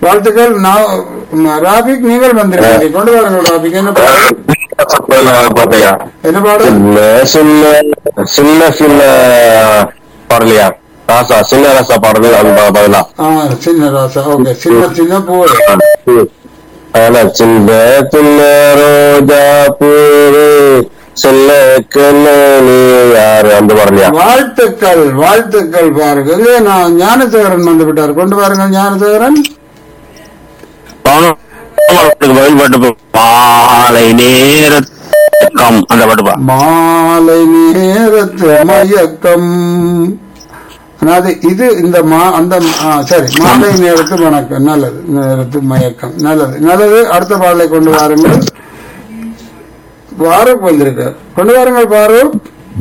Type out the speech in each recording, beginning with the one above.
வாழ்த்துக்கள் நான் ராபிக் நீங்கள் வந்திருக்கீங்க கொண்டு வாருங்கள் ராபிக் என்ன பாடல் பாட்டையா என்ன பாடல் சின்ன சின்ன சின்ன பாடலையா ராசா சின்ன ராசா பாடல் அது ப- பதிலா ஆ சின்ன ராசா ஓகே சின்ன சின்ன பூ ஆனா சின்ன சின்ன ரோஜா பூரு சின்ன கண்ணு யாரு அந்த பாடலையா வாழ்த்துக்கள் வாழ்த்துக்கள் பாருங்க இல்லையே நான் ஞானசேகரன் வந்து விட்டார் கொண்டு வாருங்கள் ஞானசேகரன் பாடலுக்கு பதில் பாட்டு போ. மாலை நேரம் அந்த பாட்டு பா மாலை நேரத்து மயக்கம் அதாவது இது இந்த மா அந்த ஆ, சரி மாலை நேரத்து வணக்கம் நல்லது நேரத்து மயக்கம் நல்லது நல்லது அடுத்த பாடலை கொண்டு வாருங்கள் பாரூக் வந்திருக்கார் கொண்டு வாருங்கள் பாரூக்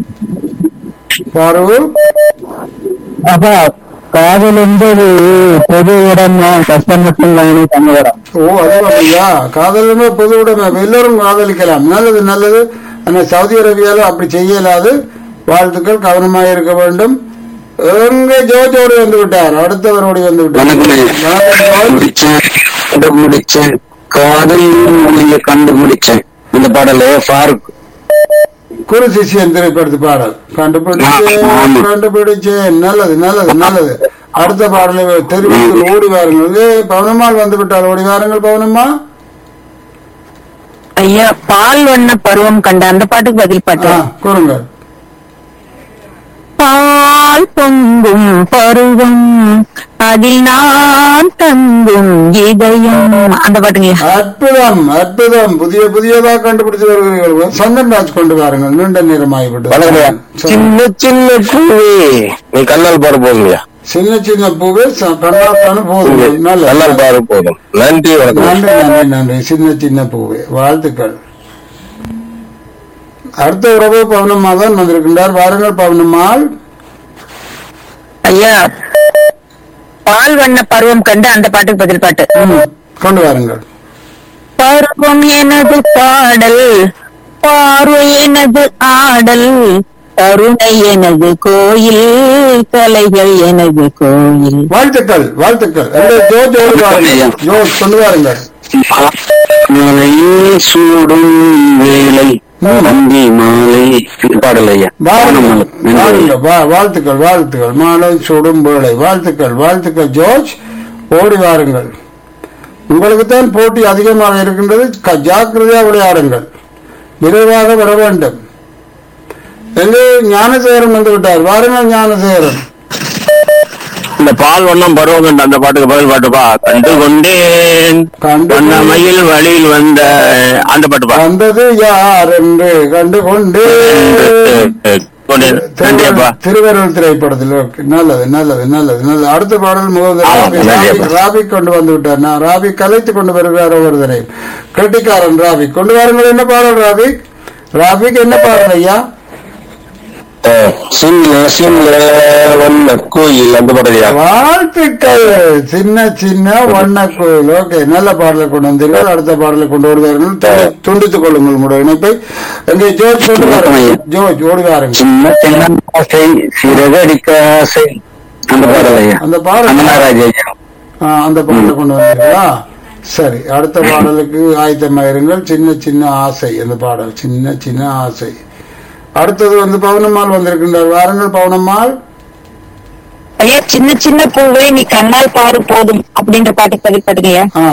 பாரூக் அப்பா காதல் என்பது பொது இடம் கஷ்டமற்றம் தமிழகம் ஓ அதுவா ஐயா காதலுமே பொது உடைமை எல்லோரும் காதலிக்கலாம் நல்லது நல்லது ஆனா சவுதி அரேபியால அப்படி செய்யலாது வாழ்த்துக்கள் கவனமாக இருக்க வேண்டும் எங்க ஜோஜோடு வந்து விட்டார் அடுத்தவரோடு வந்து விட்டார் வணக்கம், ஜோர்ஜ். கண்டுபிடிச்சேன் காதல் மொழியை கண்டுபிடிச்சேன் இந்த பாடல ஃபாரூக் குரு சிஷியன் திரைப்படத்து பாடல் கண்டுபிடிச்சேன் ஆமா. கண்டுபிடிச்சேன் நல்லது நல்லது நல்லது அடுத்த பாடலை தெரிவித்து ஓடி வாருங்கள் ஏ, பவுனம்மாள் வந்து விட்டார் ஓடி வாருங்கள் பவுனம்மா ஐயா பால் வண்ண பருவம் கண்ட அந்த பாட்டுக்கு பதில் பாட்டு ஆ, கூறுங்கள் பால் பொங்கும் பருவம் அதில் நான் தங்கும் இதயம் அந்த பாட்டுங்க அற்புதம் அற்புதம் புதிய புதியதா கண்டுபிடிச்சு வருகிறீர்கள் சந்தன் ராஜ் கொண்டு வாருங்கள் நீண்ட நேரமாகிவிட்டது வணக்கம்யா சரி. சின்ன சின்ன பூவே நீ கண்ணால் பாரு போதுங்கய்யா சின்ன சின்ன பூவே ச- கண்ணாத்தான போதும் நல்லது கண்ணால் பாரு போதும் நன்றி வணக்கம் நன்றி நன்றி நன்றி சின்ன சின்ன பூவே வாழ்த்துக்கள் அடுத்த உறவு பவுனம்மா தான் வந்திருக்கின்றார் வாருங்கள் பவுனம்மாள் ஐயா பால் வண்ண பருவம் கண்டு அந்த பாட்டுக்கு பதில் பாட்டு ம், கொண்டு வாருங்கள் பருவம் எனது பாடல் பார்வை எனது ஆடல் கருணை எனது கோயில் கலைகள் எனது கோயில் வாழ்த்துக்கள் வாழ்த்துக்கள் எங்க ஜோஜ் ஓடி வாருங்கள் ஜோஜ் கொண்டு வாருங்கள் மாலையே சூடும் வேலை வந்தி மாலை பாடல் ஐயா வாருங்கள் வாருங்கள். வா- வாழ்த்துக்கள் வாழ்த்துக்கள் மாலை சுடும் வேளை வாழ்த்துக்கள் வாழ்த்துக்கள் ஜோர்ஜ் ஓடி வாருங்கள் உங்களுக்கு தான் போட்டி அதிகமாக இருக்கின்றது க- ஜாக்கிரதையாக விளையாடுங்கள் விரைவாக வர வேண்டும் எங்கே ஞானசேகரன் வந்து விட்டார் வாருங்கள் ஞானசேகரன் இந்த பால் வண்ணம் பருவம் கண்ட அந்த பாட்டுக்கு பதில் பாட்டுப்பா கண்டு கொண்டேன் கண்டு வண்ணமையில் வழியில் வந்த அந்த பாட்டுப்பா வந்தது யார் என்று கண்டு கொண்டு கொண்டேன் நன்றியப்பா திருவருள் திரைப்படத்தில் ஓகே. நல்லது நல்லது நல்லது நல்லது அடுத்த பாடல் முகமது ஆமா, ராபி- நன்றியப்பா. ராபி- ராபி கொண்டு வந்து விட்டார் நான் ராபி கலைத்து கொண்டு வருகிறார் ஒருவரை கெட்டிக்காரன் ராபி கொண்டு வாருங்கள் என்ன பாடல் ராபி ராபிக் என்ன பாடல் ஐயா சின்ன சின்ன வண்ண கோயில் அந்த பாடலையா வாழ்த்துக்கள் சின்ன சின்ன வண்ண கோயில் ஓகே நல்ல பாடலை கொண்டு வந்தீர்கள் அடுத்த பாடலை கொண்டு வருவார்கள் து- துண்டித்துக் கொள்ளுங்கள் உங்களுடைய இணைப்பை எங்கே ஜோர்ஜ் கொண்டு வாருங்கள் ஜோர்ஜ் ஓடி வாருங்கள் சின்ன சின்ன ஆசை சிறகடிக்க ஆசை அந்த பாடலையா அந்த பாடல் அண்ணாராஜ் ஐயா ஆ, அந்த பாடலை கொண்டு வந்தீர்களா சரி அடுத்த பாடலுக்கு ஆயத்தமாயிருங்கள் சின்ன சின்ன ஆசை அந்த பாடல் சின்ன சின்ன ஆசை அடுத்தது வந்து பவுனம்மாள் வந்திருக்கின்றார் வாருங்கள் பவுனம்மாள் ஐயா சின்ன சின்ன பூவே நீ கண்ணால் பாரு போதும் அப்படின்ற பாட்டுக்கு பதில் பாட்டுங்கய்யா ஆ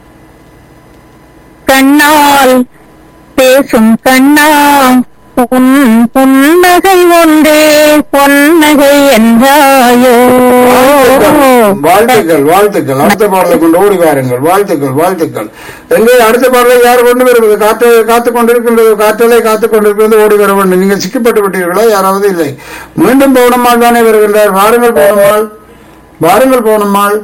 கண்ணால் பேசும் கண்ணா உன் புன்னகை ஒன்றே பொன்னகை என்றாயோ வாழ்த்துக்கள் வாழ்த்துக்கள் அடுத்த பாடலை கொண்டு ஓடி வாருங்கள் வாழ்த்துக்கள் வாழ்த்துக்கள் எங்கே அடுத்த பாடலை யார் கொண்டு வருவது காற்று காத்து கொண்டிருக்கின்றது காற்றலை காத்துக் கொண்டிருக்கிறது ஓடி வர வேண்டும் நீங்கள் சிக்கப்பட்டு விட்டீர்களா யாராவது இல்லை மீண்டும் பவுனம்மாள் தானே வருகின்றார் வாருங்கள் பவுனம்மாள் வாருங்கள் பவுனம்மாள்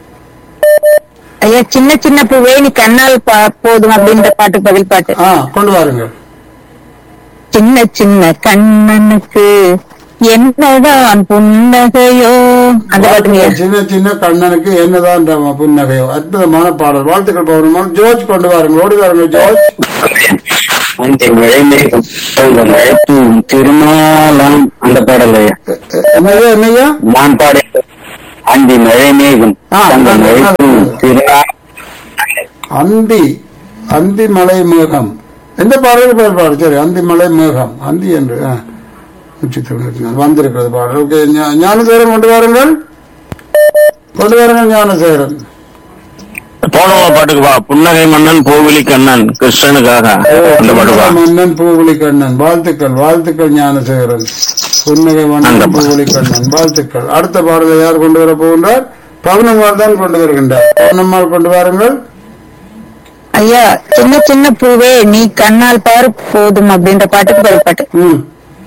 ஐயா சின்ன சின்ன பூவே நீ கண்ணால் பா- போதும் அப்படின்ற பாட்டுக்கு பதில் பாட்டு ஆ கொண்டு வாருங்கள் சின்ன சின்ன கண்ணனுக்கு என்னதான் புன்னகையோ அந்த பாட்டுங்கய்யா சின்ன சின்ன கண்ணனுக்கு என்னதான் இந்த புன்னகையோ அற்புதமான பாடல் வாழ்த்துக்கள் பௌர்ணமால் ஜோர்ஜ் கொண்டு வாருங்கள் ஓடி வாருங்கள் ஜோர்ஜ் அந்த மழை மேகம் அந்த மழை தூவும் திருமாலாம் அந்த பாடலையா எ- எ- என்னய்யா என்னய்யா நான் பாடி அந்தி மழை மேகம் ஆ, தங்க நல்லது, மழை நல்லது. திருநா அந்தி அந்தி மலை மேகம் எந்த பாடல் பேர் பாடு சரி அந்தி மலை மேகம் அந்தி என்று ஆ. நூற்றி தொண்ணூற்றி நாலு வந்திருக்கிறது பாடல் ஓகே ஞா- ஞானசேகரன் கொண்டு வாருங்கள் கொண்டு வாருங்கள் ஞானசேகரன் போனவ பாட்டுக்கு வா புன்னகை மன்னன் கோவிலி கண்ணன் கிருஷ்ணனுக்காக அந்த பாட்டு வா மன்னன் பூவுலி கண்ணன் வாழ்த்துக்கள் வாழ்த்துக்கள் ஞானசேகரன் புன்னகை மன்னன் அந்த பா- பூவுலி கண்ணன் வாழ்த்துக்கள் அடுத்த பாடலை யார் கொண்டு வர போகின்றார் பவுனம்மாள் தான் கொண்டு வருகின்றார் பவுனம்மாள் கொண்டு வாருங்கள் ஐயா சின்ன சின்ன பூவே நீ கண்ணால் பாரு போதும் அப்படின்ற பாட்டுக்கு பதில் பாட்டு ம்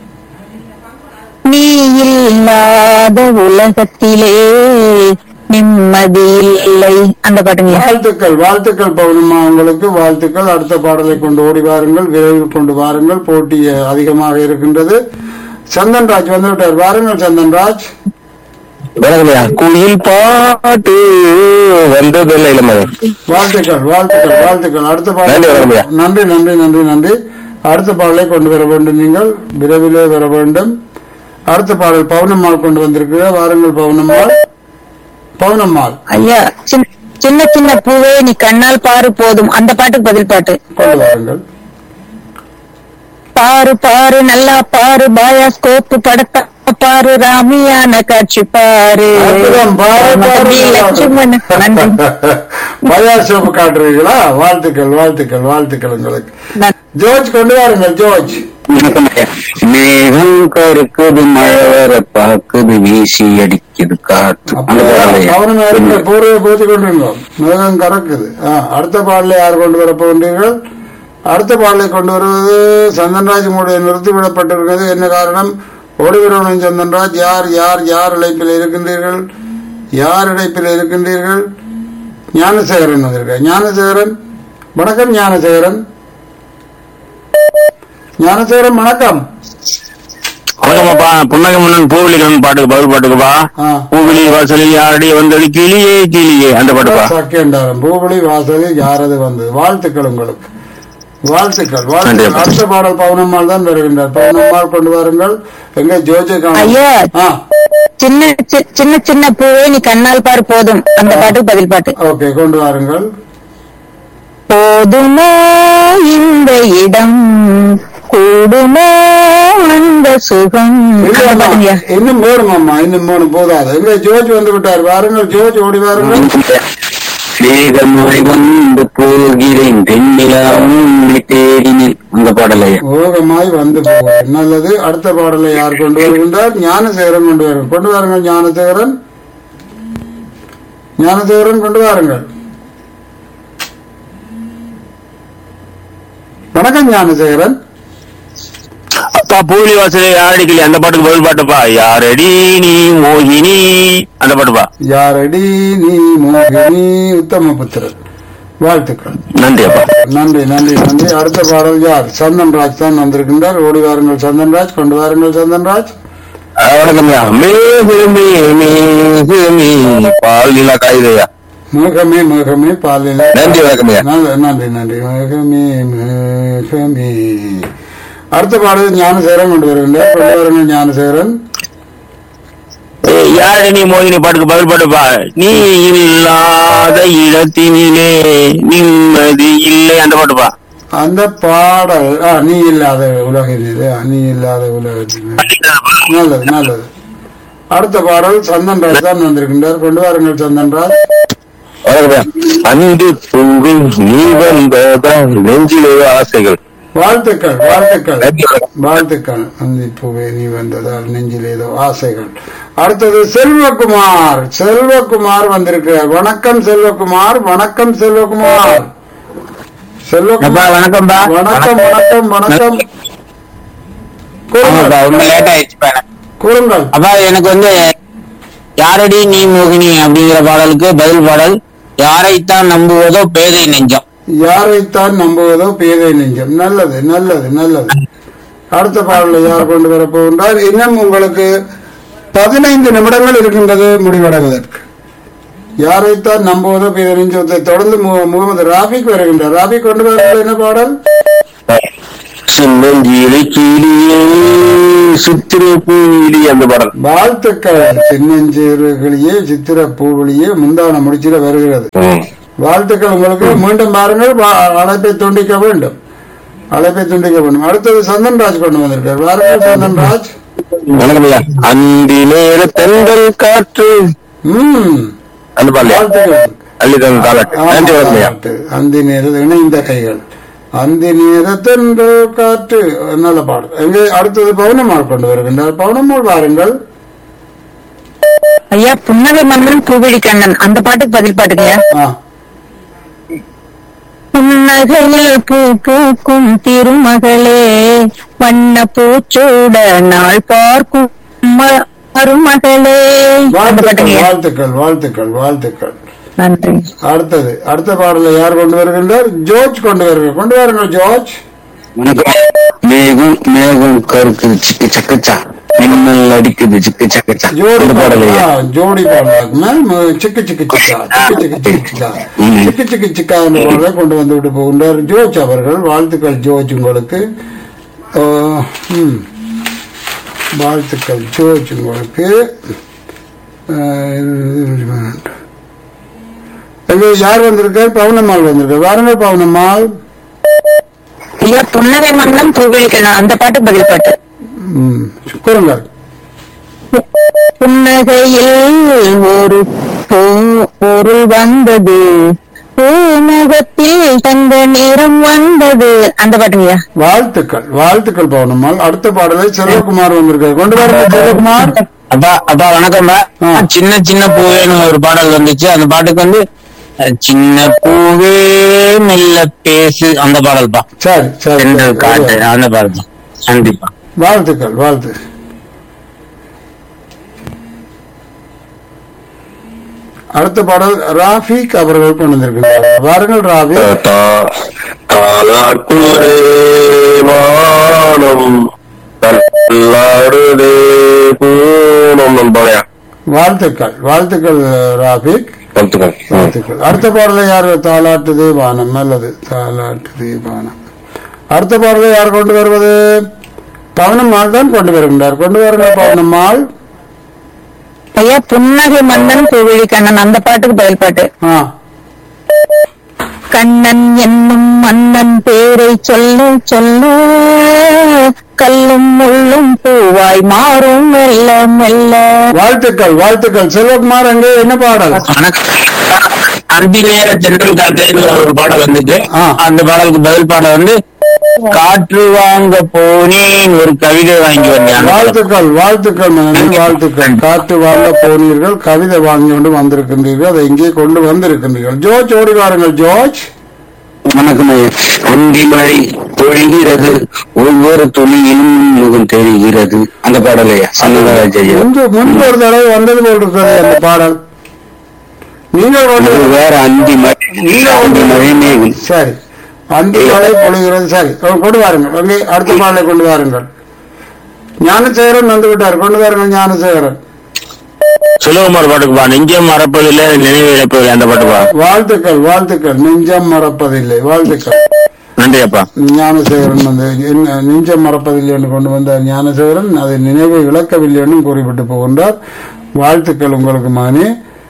நீ இல்லாத உலகத்திலே நிம்மதி இல்லை அந்த பாட்டுங்க வாழ்த்துக்கள் வாழ்த்துக்கள் பவுனம்மா உங்களுக்கு வாழ்த்துக்கள் அடுத்த பாடலை கொண்டு ஓடி வாருங்கள் விரைவில் கொண்டு வாருங்கள் போட்டி அதிகமாக இருக்கின்றது சந்தன்ராஜ் வந்து விட்டார் வாருங்கள் சந்தன்ராஜ் வணக்கம்யா குயில் பாட்டு வந்ததில்லை இளமை வாழ்த்துக்கள் வாழ்த்துக்கள் வாழ்த்துக்கள் அடுத்த நன்றி, பாடல் வணக்கம்யா. நன்றி நன்றி நன்றி நன்றி அடுத்த பாடலை கொண்டு வர வேண்டும் நீங்கள் விரைவிலே வர வேண்டும் அடுத்த பாடல் பவுனம்மாள் கொண்டு வந்திருக்கிறார் வாருங்கள் பவுனம்மாள் பவுனம்மாள் ஐயா சின்ன சின்ன சின்ன பூவே நீ கண்ணால் பாரு போதும் அந்த பாட்டுக்கு பதில் பாட்டு கொண்டு வாருங்கள் பாரு பாரு நல்லா பாரு பாயாஸ்கோப்பு படத்தை பாரு ராமியான காட்சி பாரு அற்புதம், பாரு, பாரு, தம்பி லட்சுமணன் நன்றி பயா சோப்பு காட்டுறீங்களா வாழ்த்துக்கள் வாழ்த்துக்கள் வாழ்த்துக்கள் உங்களுக்கு நன்றி. ஜோர்ஜ் கொண்டு வாருங்கள் ஜோர்ஜ் வணக்கம் ஐயா. மேகம் கருக்குது மழை வர பாக்குது வீசி அடிக்குது காத்து அந்த பாடலையா? கவனம் இருக்க பூர்வ பூத்தி கொண்டிருந்தோம் மேகம் கறக்குது ஆ, அடுத்த பாடலை யார் கொண்டு வர போகின்றீர்கள் அடுத்த பாடலை கொண்டு வருவது சந்தன்ராஜ் உங்களுடைய நிறுத்திவிடப்பட்டிருக்கிறது என்ன காரணம் ஓடிவிடணும் சந்தன்ராஜ் யார் யார் யார் இழைப்பில் இருக்கின்றீர்கள் யார் இழைப்பில் இருக்கின்றீர்கள் ஞானசேகரன் வந்திருக்க ஞானசேகரன் வணக்கம் ஞானசேகரன் ஞானசேகரன் வணக்கம் வணக்கம்ப்பா புன்னகை மன்னன் கோவிலி கண்ணன் பாட்டுக்கு பதில் பாட்டுக்குப்பா ஆ. பூவிலி வாசலில் யாரடி வந்தது கிளியே கிளியே அந்த பாட்டுப்பா சக்கியண்டாரம் பூபலி வாசலில் யாரது வந்தது வாழ்த்துக்கள் உங்களுக்கு வாழ்த்துக்கள் வாழ்த்துக்கள் நன்றி. அடுத்த பாடல் பவுனம்மாள் தான் வருகின்றார் பவுனம்மாள் கொண்டு வாருங்கள் எங்க ஜோஜை ஐயா. ஆ சின்ன சி- சின்ன சின்ன பூவே நீ கண்ணால் பாரு போதும் அந்த பாட்டுக்கு பதில் பாட்டு ஓகே கொண்டு வாருங்கள் போதுமோ இந்த இடம் கூடுமோ அந்த சுகம் அந்த இல்லையம்மா, பாட்டுங்கய்யா. இன்னும் வேணும் அம்மா இன்னும் வேணும் போதாது எங்க ஜோஜ் வந்து விட்டார் வாருங்கள் ஜோஜ் ஓடி வாருங்கள் வேகமாய் வந்து போகிறேன் வெண்ணிலா உன்னை தேடினேன் அந்த பாடலையா ஓகமாய் வந்து போவார் நல்லது அடுத்த பாடலை யார் கொண்டு வருகின்றார் ஞானசேகரன் கொண்டு வாருங்கள் கொண்டு வாருங்கள் ஞானசேகரன் ஞானசேகரன் கொண்டு வாருங்கள் வணக்கம் ஞானசேகரன் அப்பா பூவிலி வாசலில் யாரடி கிளி அந்த பாட்டுக்கு பதில் பாட்டுப்பா யாரடி நீ மோகினி அந்த பாட்டுப்பா யாரடி நீ மோகினி உத்தம புத்திரன் வாழ்த்துக்கள் நன்றி அப்பா நன்றி நன்றி நன்றி அடுத்த பாடல் யார் சந்தன்ராஜ் தான் வந்திருக்கின்றார் ஓடி வாருங்கள் சந்தன்ராஜ் கொண்டு வாருங்கள் சந்தன்ராஜ் ஆ, வணக்கம்யா மேகமே மேகமே பால் நிலா காயுதையா மேகமே மேகமே பாலில் நன்றி வணக்கம்யா நல்ல- நன்றி நன்றி மேகமே மேகமே அடுத்த பாடல் ஞானசேகரன் கொண்டு வருகின்றார் கொண்டு வாருங்கள் ஞானசேகரன் ஏய், யாரடி நீ மோகினி பாட்டுக்கு பதில் பாட்டுப்பா நீ இல்லாத இடத்தினிலே நிம்மதி இல்லை அந்த பாட்டுப்பா அந்த பாடல் ஆ, நீ இல்லாத உலகினிலே ஆ, நீ இல்லாத உலகத்திலே நல்லது நல்லது அடுத்த பாடல் சந்தன்ராஜ் தான் வந்திருக்கின்றார் கொண்டு வாருங்கள் சந்தன்ராஜ் வணக்கம்யா அன்பு பூவில் நீ வந்ததால் நெஞ்சிலே ஆசைகள் வாழ்த்துக்கள் வாழ்த்துக்கள் நன்றி வணக்கம் வாழ்த்துக்கள் அந்த பூவே நீ வந்ததால் நெஞ்சில் ஏதோ ஆசைகள் அடுத்தது செல்வகுமார் செல்வகுமார் வந்திருக்கிறார் வணக்கம் செல்வகுமார் வணக்கம் செல்வகுமார் அப்பா செல்வகுமார் வணக்கம்பா வணக்கம் வணக்கம் வணக்கம் ஆமாப்பா கூறுங்கள் ரொம்ப லேட் ஆயிடுச்சுப்பா எனக்கு. கூறுங்கள் அப்பா எனக்கு வந்து யாரடி நீ மோகினி அப்படிங்கிற பாடலுக்கு பதில் பாடல் யாரைத்தான் நம்புவதோ பேதை நெஞ்சம் யாரைத்தான் நம்புவதோ பேதை நெஞ்சம் நல்லது நல்லது நல்லது அடுத்த பாடலை யார் கொண்டு வர போகின்றார் இன்னும் உங்களுக்கு பதினைந்து நிமிடங்கள் இருக்கின்றது முடிவடைவதற்கு யாரைத்தான் நம்புவதோ பேதை நெஞ்சத்தை தொடர்ந்து மு- முகமது ராபிக் வருகின்றார் ராபிக் கொண்டு வர என்ன பாடல் சின்னஞ்சிறு கிளியே சித்திர பூவிலி அந்த பாடல் வாழ்த்துக்கள் சின்னஞ்சிறுகளியே சித்திர பூவிலியே முந்தான முடிச்சிட வருகிறது ம். வாழ்த்துக்கள் உங்களுக்கு மீண்டும் பாருங்கள் வா- அழைப்பை துண்டிக்க வேண்டும் அழைப்பை துண்டிக்க வேண்டும் அடுத்தது சந்தன்ராஜ் கொண்டு வந்திருக்கார் வாருங்கள் சந்தன்ராஜ் வணக்கம் ஐயா அந்தி நேர தென்றல் காற்று ம் அந்த பாடலையா வாழ்த்துக்கள் அள்ளி தந்த தாலாட்டு நன்றி வணக்கம் ஐயா பாட்டு. அந்தி நேர இணைந்த கைகள் அந்தி நேரத்தென்று காற்று நல்ல பாடு எங்கே அடுத்தது பவுனம்மாள் கொண்டு வருகின்றார் பவுனம்மாள் வாருங்கள் ஐயா புன்னகை மன்னன் பூவிழி கண்ணன் அந்த பாட்டுக்கு பதில் பாட்டுங்கய்யா ஆ புன்னகையில் பூ பூக்கும் திருமகளே வண்ண பூச்சூட நாள் பார்க்கும் ம- மருமகளே அந்த வாழ்த்துக்கள் பாட்டுங்கய்யா வாழ்த்துக்கள் வாழ்த்துக்கள் வாழ்த்துக்கள் நன்றி அடுத்தது அடுத்த பாடலை யார் கொண்டு வருகின்றார் ஜோர்ஜ் கொண்டு வருகிறார் கொண்டு வாருங்கள் ஜோர்ஜ் வணக்கம் மேகம் மேகம் கருக்குது சிக்கு சக்கச்சா மின்னல் அடிக்குது சிக்கு சக்கச்சா ஜோடி அந்த பாடல் ஐயா பாடல் ஜோடி பாடலாக்கு மேல் ம- சிக்கு சிக்கு சிக்கா சிக்கு சிக்கு சிக்கு சிக்கா சிக்கு சிக்கு சிக்கா என்ற பாடலை கொண்டு வந்து விட்டு போகின்றார் ஜோர்ஜ் அவர்கள் வாழ்த்துக்கள் ஜோர்ஜ் உங்களுக்கு ஆ, ம். வாழ்த்துக்கள் ஜோர்ஜ் உங்களுக்கு ஆ, எங்க யார் வந்திருக்கார் பவுனம்மாள் வந்திருக்கார் வாருங்கள் பவுனம்மாள் ஐயா புன்னகை மன்னன் பூவிழி கண்ணன் அந்த பாட்டுக்கு பதில் பாட்டு ம். கூறுங்கள் புன்னகையில் ஒரு பூ- பொருள் வந்தது பூமுகத்தில் தங்க நிறம் வந்தது அந்த பாட்டுங்கய்யா வாழ்த்துக்கள் வாழ்த்துக்கள் பவுனம்மாள் அடுத்த பாடலை செல்வகுமார் வந்திருக்கார் கொண்டு வாருங்கள் செல்வகுமார் அப்பா அப்பா வணக்கம்ப்பா ஆ. சின்ன சின்ன பூவேன்னு ஒரு பாடல் வந்துச்சு அந்த பாட்டுக்கு வந்து அஹ், சின்ன பூவே மெல்ல பேசு அந்த பாடல்பா சரி சரி சென்றல் காட்டு அந்த பாடல் தான் கண்டிப்பா வாழ்த்துக்கள் வாழ்த்து அடுத்த பாடல் ராஃபிக் அவர்கள் கொண்டு வந்திருக்கிறார் வாருங்கள் ராஃபி தாலாட்டுதே வானம் தள்ளாடுதே பூனம் நண்பாளையா வாழ்த்துக்கள் வாழ்த்துக்கள் ராஃபிக் வாழ்த்துக்கள் ம். வாழ்த்துக்கள் அடுத்த பாடலை யார் தாலாட்டுதே வானம் நல்லது தாலாட்டுதே வானம் அடுத்த பாடலை யார் கொண்டு வருவது பவனம்மாள் தான் கொண்டு வருகின்றார் கொண்டு வருகிற பவனம்மாள் ஐயா புன்னகை மன்னன் பூவிழி கண்ணன் அந்த பாட்டுக்கு பதில் பாட்டு ஆ கண்ணன் என்னும் மன்னன் பேரை சொல்ல சொல்ல கல்லும் முள்ளும் பூவாய் மாறும் மெல்ல மெல்ல வாழ்த்துக்கள் வாழ்த்துக்கள் செல்வகுமார் அங்கே என்ன பாடல் வணக்கம் அந்தி நேர சென்றல் காட்டுன்னு ஒரு பாடல் வந்துச்சு ஆ. அந்த பாடலுக்கு பதில் பாடல் வந்து காற்று வாங்க போனேன் ஒரு கவிதை வாங்கி வந்தேன் அந்த பாடல். வாழ்த்துக்கள் வாழ்த்துக்கள் மகனே வாழ்த்துக்கள் காத்து வாங்க போனீர்கள் கவிதை வாங்கி கொண்டு வந்திருக்கின்றீர்கள் அதை இங்கே கொண்டு வந்திருக்கின்றீர்கள் ஜோர்ஜ் ஓடி வாருங்கள் ஜோர்ஜ் வணக்கம் ஐயா அந்தி மழை பொழிகிறது ஒவ்வொரு துளியிலும் முகம் தெரிகிறது அந்த பாடல் ஐயா சன்னதராஜ் ஐயா முன்பு முன்பு ஒரு தடவை வந்தது போல் இருக்கிறது அந்த பாடல் நீங்கள் கொண்டு அது வேற அந்தி மழை அந்தி மழை மேகம் சரி அந்த மழை பொழிகிறது சரி கொண்டு வாருங்கள் அங்கே அடுத்த பாடலை கொண்டு வாருங்கள் ஞானசேகரன் வந்து விட்டார் கொண்டு வாருங்கள் ஞானசேகரன் சுலகுமார் பாட்டுக்குப்பா நெஞ்சம் மறப்பதில்லை நினைவு இழப்பதில்லை அந்த பாட்டுப்பா வாழ்த்துக்கள் வாழ்த்துக்கள் நெஞ்சம் மறப்பதில்லை வாழ்த்துக்கள் நன்றி அப்பா ஞானசேகரன் வந்து என்ன நெஞ்சம் மறப்பதில்லை என்று கொண்டு வந்த ஞானசேகரன் அதை நினைவு இழக்கவில்லை என்றும் கூறிவிட்டு போகின்றார் வாழ்த்துக்கள் உங்களுக்கு மகனே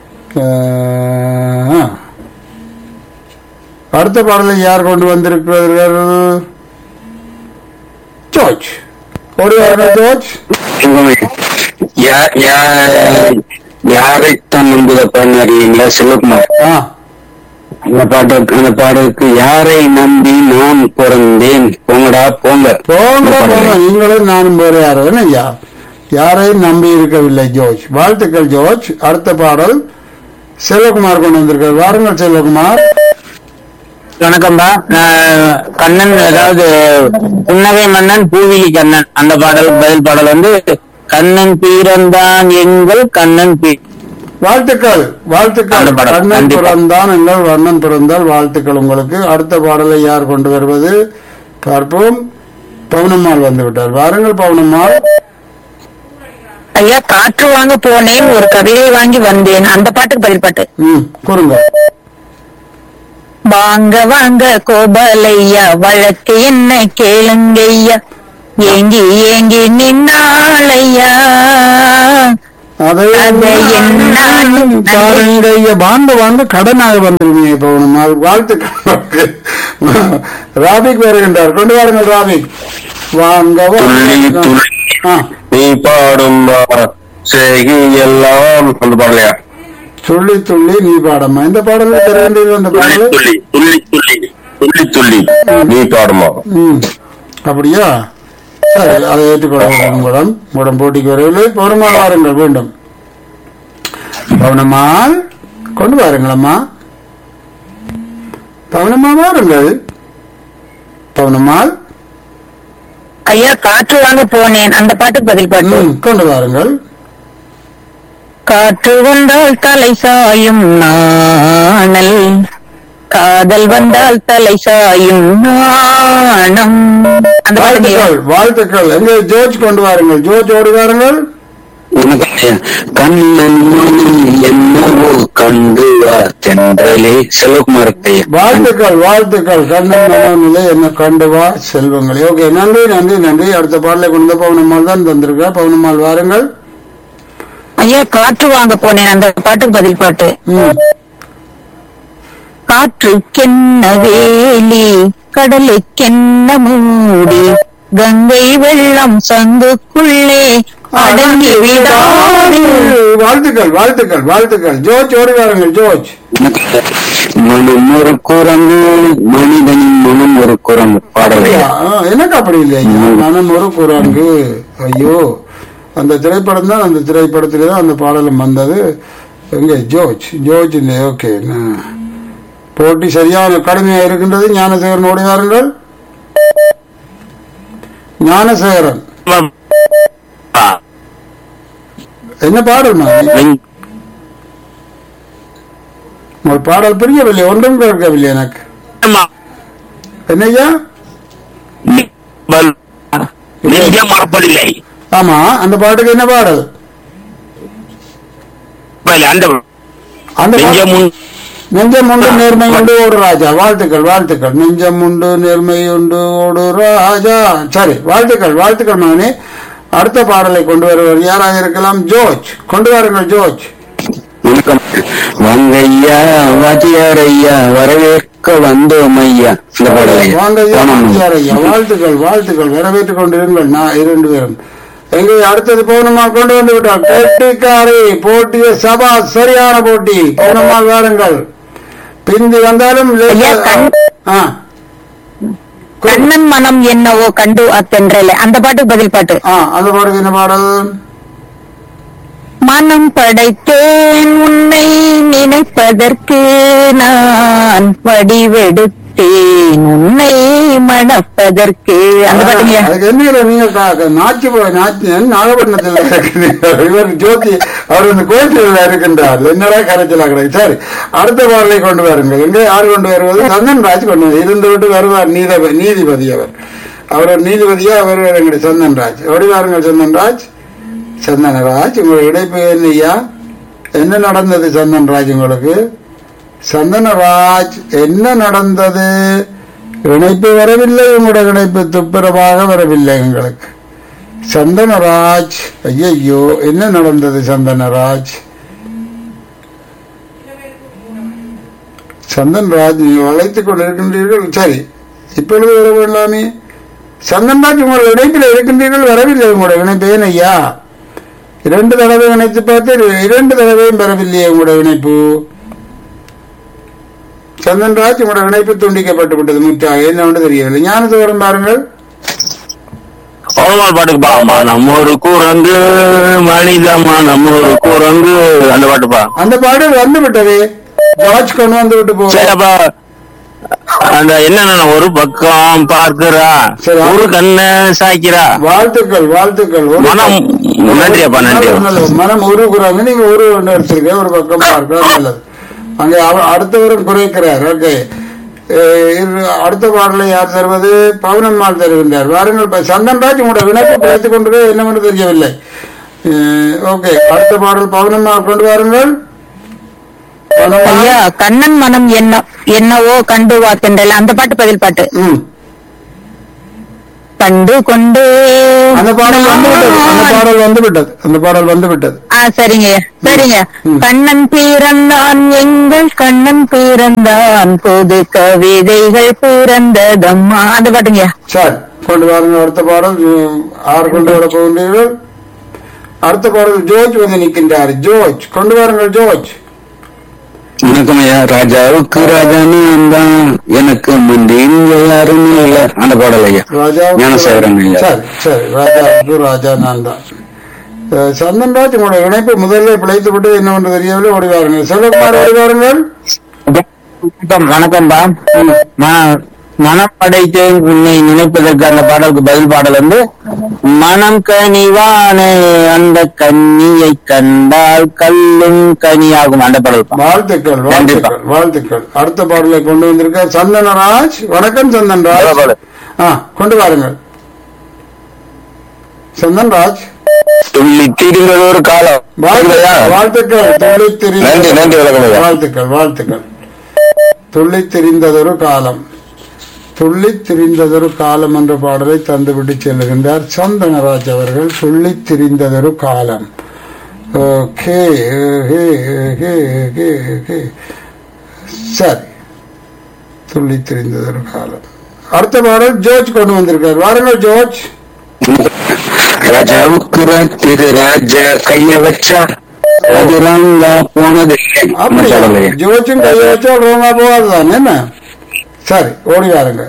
ஆஹ், அடுத்த பாடலை யார் கொண்டு வந்திருக்கிறார்கள் ஜோர்ஜ் ஒரு ஜோர்ஜ் யா- யா- யாரைத்தான் நம்புதப்பான்னு அறிவீங்களா சிவகுமார் ஆ அந்த பாட்டுக்கு அந்த பாடலுக்கு யாரை நம்பி நான் பிறந்தேன் போங்கடா போங்க போங்க அந்த போங்க பாடலை. நீங்களும் நானும் வேறு யாரும் ஐயா யாரையும் நம்பி இருக்கவில்லை ஜோர்ஜ் வாழ்த்துக்கள் ஜோர்ஜ் அடுத்த பாடல் செல்வகுமார் கொண்டு வந்திருக்கார் வாருங்கள் செல்வகுமார் வணக்கம்பா நான் கண்ணன் அதாவது புன்னகை மன்னன் பூவிலி கண்ணன் அந்த பாடலுக்கு பதில் பாடல் வந்து கண்ணன் பிறந்தான் எங்கள் கண்ணன் பி வாழ்த்துக்கள் வாழ்த்துக்கள் அந்த பாடல், கண்ணன் கண்டிப்பா. பிறந்தான் எங்கள் வண்ணன் பிறந்தால் வாழ்த்துக்கள் உங்களுக்கு அடுத்த பாடலை யார் கொண்டு வருவது பார்ப்போம் பவுனம்மாள் வந்து விட்டார் வாருங்கள் பவுனம்மாள் ஐயா காற்று வாங்க போனேன் ஒரு கவிதை வாங்கி வந்தேன் அந்த பாட்டுக்கு பதில் பாட்டு ம் கூறுங்க வாங்க வாங்க கோபாலையா வழக்கு என்ன கேளுங்கய்யா ஏங்கி ஏங்கி நின்னாளையா அதை அதை என்னாலும் பாருங்க ஐயா வாங்க வாங்க கடனாக வந்துருவீங்க இப்போ நாள் வாழ்த்துக்கள் ராபிக் வருகின்றார் கொண்டு வாருங்கள் ராபிக் வாங்க துள்ளி வாங்க துள்ளி ஆ, நீ பாடும் செய்கி எல்லாம் அந்த பாடலையா துள்ளி துள்ளி நீ பாடம்மா இந்த பாடல தர வேண்டியது அந்த துள்ளி பாடல் துள்ளி துள்ளி துள்ளி துள்ளி துள்ளி நீ பாடுமா ம் அப்படியா சரி அதை ஏற்றுக்கொள்கிறேன் உங்களிடம் உங்களிடம் போட்டிக்கு வரவில்லை பௌர்ணமால் வாருங்கள் வேண்டும் பௌர்ணமால் கொண்டு வாருங்களம்மா பௌர்ணமா வாருங்கள் பௌர்ணமால் ஐயா காற்று வாங்க போனேன் அந்த பாட்டுக்கு பதில் பாட்டு ம், கொண்டு வாருங்கள் காற்று வந்தால் தலை சாயும் நாணல் காதல் வந்தால் தலை சாயும் நாணம் அந்த பாட்டு வாழ்த்துக்கள் வாழ்த்துக்கள் எங்க ஜோர்ஜ் கொண்டு வாருங்கள் ஜோர்ஜ் ஓடி வாருங்கள் கண்ணன் என்னவோ கண்டு தென்றலே செல்வகுமார் ஐயா வாழ்த்துக்கள் வாழ்த்துக்கள் கண்ணன் மனோநிலை என்ன கண்டு வா செல்வங்களே ஓகே நன்றி நன்றி நன்றி அடுத்த பாடலை கொண்டு பவுனம்மாள் தான் தந்திருக்கா பவுனம்மாள் வாருங்கள் ஐயா காற்று வாங்க போனேன் அந்த பாட்டுக்கு பதில் பாட்டு ம் காற்றுக்கென்ன வேலி கடலுக்கென்ன மூடி கங்கை வெள்ளம் சங்குக்குள்ளே அடங்கி விடாது வாழ்த்துக்கள் வாழ்த்துக்கள் வாழ்த்துக்கள் ஜோர்ஜ் ஓடி வாருங்கள் ஜோர்ஜ் மனம் ஒரு குரங்கு மனிதனின் மனம் ஒரு குரங்கு பாடலையா ஆ, எனக்கு அப்படி இல்லையா மனம் ஒரு குரங்கு ஐயோ அந்த திரைப்படம் தான் அந்த திரைப்படத்திலே தான் அந்த பாடலும் வந்தது எங்க ஜோர்ஜ் ஜோர்ஜ் இல்லை ஓகே போட்டி சரியான கடுமையா இருக்கின்றது ஞானசேகரன் ஓடி வாருங்கள் ஞானசேகரன் என்ன பாடல் ஒரு பாடல் புரியவில்லை ஒன்றும் கேட்கவில்லை எனக்கு என்னய்யா நெஞ்சம் மறப்பதில்லை ஆமா அந்த பாட்டுக்கு என்ன பாடல் இல்ல, அந்த அந்த பாட்டு- நெஞ்சம் உன் நெஞ்சம் உண்டு நேர்மை உண்டு ஓடு ராஜா வாழ்த்துக்கள் வாழ்த்துக்கள் நெஞ்சம் உண்டு நேர்மை உண்டு ஓடு ராஜா சரி வாழ்த்துக்கள் வாழ்த்துக்கள் மகனே அடுத்த பாடலை கொண்டு வருவர் யாராக இருக்கலாம் ஜோர்ஜ் கொண்டு வாருங்கள் ஜோர்ஜ் வணக்கம் வாங்கய்யா வாத்தியார் ஐயா வரவேற்க வந்தோம் ஐயா இந்த பாடலையா வாங்க ஐயா, ஆமாம். வாத்தியார் ஐயா வாழ்த்துக்கள் வாழ்த்துக்கள் வரவேற்றுக் கொண்டிருங்கள் நான் இரண்டு பேரும் எங்கே அடுத்தது பௌர்ணமா கொண்டு வந்து விட்டால் கெட்டிக்காரி போட்டிய சபா சரியான போட்டி பௌர்ணமா வாருங்கள் பிந்தி வந்தாலும் லேசா- ஐயா, கண்- ஆ கண்ணன் மனம் என்னவோ கண்டு அத்தென்றல அந்த பாட்டுக்கு பதில் பாட்டு ஆ அந்த பாடல் என்ன பாடல் மனம் படைத்தேன் உன்னை நினைப்பதற்கு நான் வடிவெடுத்தேன் உன்னை மணப்பதற்கு அந்த பாட்டுங்க அதுக்கு என்ன இல்லை, நீங்க கா- நாச்சி போ- நாச்சி நாகப்பட்டினத்தில் இருக்கிறீர்கள். இவர் ஜோதி அவர் இந்த கோயிலில் இருக்கின்றார் என்னடா கரைச்சலா கிடையாது சரி அடுத்த பாடலை கொண்டு வாருங்கள் எங்கே யார் கொண்டு வருவது சந்தன் ராஜ் கொண்டு வந்து இருந்து விட்டு வருவார் நீதிபதி நீதிபதி அவர் அவர் ஒரு நீதிபதியா அவர் எங்களுடைய சந்தன் ராஜ் எப்படி வாருங்கள் சந்தன் ராஜ் சந்தனராஜ் உங்களுடைய இடைப்பு என்னையா என்ன நடந்தது சந்தன்ராஜ் உங்களுக்கு சந்தனராஜ் என்ன நடந்தது இணைப்பு வரவில்லை உங்களுடைய இணைப்பு துப்புரவாக வரவில்லை எங்களுக்கு சந்தனராஜ் ஐயையோ என்ன நடந்தது சந்தனராஜ் சந்தன்ராஜ் நீங்கள் அழைத்துக் கொண்டிருக்கின்றீர்கள் சரி இப்பொழுது வர வேண்டாமே சந்தன்ராஜ் உங்கள் இணைப்பில் இருக்கின்றீர்கள் வரவில்லை உங்களுடைய இணைப்பு ஏன் ஐயா இரண்டு தடவை இணைத்து பார்த்து இரண்டு தடவையும் பெறவில்லையே உங்களுடைய இணைப்பு சந்தன்ராஜ் உங்களுடைய இணைப்பு துண்டிக்கப்பட்டு விட்டது முற்றாக என்னவென்று தெரியவில்லை ஞானசோரம் பாருங்கள் பௌர்ணமால் பாட்டுக்கு பாமா நம்ம ஒரு குரங்கு மனிதமா நம்ம ஒரு குரங்கு அந்த பாட்டுப்பா அந்த பாடு வந்து விட்டது ஜார்ஜ் கொண்டு வந்து விட்டு போ சரி அப்ப அந்த என்னன்னா ஒரு பக்கம் பார்க்கிறா சரி. ஒரு கண்ணு சாய்க்கிறா வாழ்த்துக்கள் வாழ்த்துக்கள் ஒரு- மனம் நன்றியப்பா நன்றி நல்லது. மனம் உருகுறாங்க நீங்க உரு ஒன்று எடுத்திருக்க ஒரு பக்கம் பார்க்க நல்லது அங்கே அவ- அடுத்தவரும் குறைக்கிறார் ஓகே அடுத்த பாடலை யார் தருவது பவுனம்மாள் தருகின்றார் வாருங்கள் இப்ப சந்தன்ராஜ் உங்களோட வினைப்பு குறைத்துக் கொண்டு என்னவென்று தெரியவில்லை ஓகே அடுத்த பாடல் பவுனம்மாள் கொண்டு வாருங்கள் பவுனம்மாள் ஐயா கண்ணன் மனம் என்ன என்னவோ கண்டு வாத்தென்றல அந்த பாட்டு பதில் பாட்டு ம் கண்டு கொண்டு அந்த பாடல் வந்து விட்டது அந்த பாடல் வந்து விட்டது அந்த பாடல் வந்து விட்டது ஆ சரிங்க சரிங்க ம். கண்ணன் பிறந்தான் எங்கள் கண்ணன் பிறந்தான் புது கவிதைகள் பிறந்ததம்மா அந்த பாட்டுங்க சரி கொண்டு வாருங்க அடுத்த பாடல் உம், ஆறு கொண்டு வர போகின்றீர்கள் அடுத்த பாடல் ஜோர்ஜ் வந்து நிற்கின்றார் ஜோர்ஜ் கொண்டு வாருங்கள் ஜோர்ஜ் வணக்கம் ஐயா ராஜாவுக்கு ராஜா நான் தான் எனக்கு முந்தி இங்க யாரும் இல்ல அந்த பாடல் ஐயா ஞானசேகரன் ஐயா சரி சரி ராஜாவுக்கு ராஜா நான் தான் அஹ், சந்தன் ராஜ் உங்களுடைய இணைப்பு முதல்ல பிழைத்து விட்டு என்ன ஒன்று தெரியவில்லை ஓடி வாருங்கள் செல்வகுமார் ஓடி வாருங்கள் வணக்கம் வணக்கம்பா ம- மனம் படைத்து உன்னை நினைப்பதற்கு அந்த பாடலுக்கு பதில் பாடல் வந்து மனம் கனிவான அந்த கன்னியை கண்டால் கல்லும் கனியாகும் அந்த பாடல் பா. வாழ்த்துக்கள் கண்டிப்பா. வாழ்த்துக்கள் வாழ்த்துக்கள் அடுத்த பாடலை கொண்டு வந்திருக்க சந்தனராஜ் வணக்கம் சந்தன்ராஜ் நல்ல பாடல். ஆ கொண்டு வாருங்கள் சந்தன்ராஜ் துள்ளி தீர்ந்தது ஒரு காலம் வாழ்த்துக்கள் வாழ்த்துக்கள் துள்ளித் திரிந்த- நன்றி, நன்றி, வணக்கம் ஐயா. வாழ்த்துக்கள் வாழ்த்துக்கள் துள்ளித் திரிந்ததொரு காலம் துள்ளித் திரிந்ததொரு காலம் என்ற பாடலை தந்துவிட்டு செல்லுகின்றார் சந்தனராஜ் அவர்கள் துள்ளித் திரிந்ததொரு காலம் ஓகே ஹே, ஹே, ஹே, ஹே. சரி துள்ளித் திரிந்ததொரு காலம் அடுத்த பாடல் ஜோர்ஜ் கொண்டு வந்திருக்கார் வாருங்கள் ஜோர்ஜ் ராஜாவுக்கு திரு ராஜா கைய வச்சா அது ராங்கா போனது அப்படியா ஜோச்சும் கையை வச்சா ரோமா போகாதுதான் என்ன சரி ஓடி வாருங்க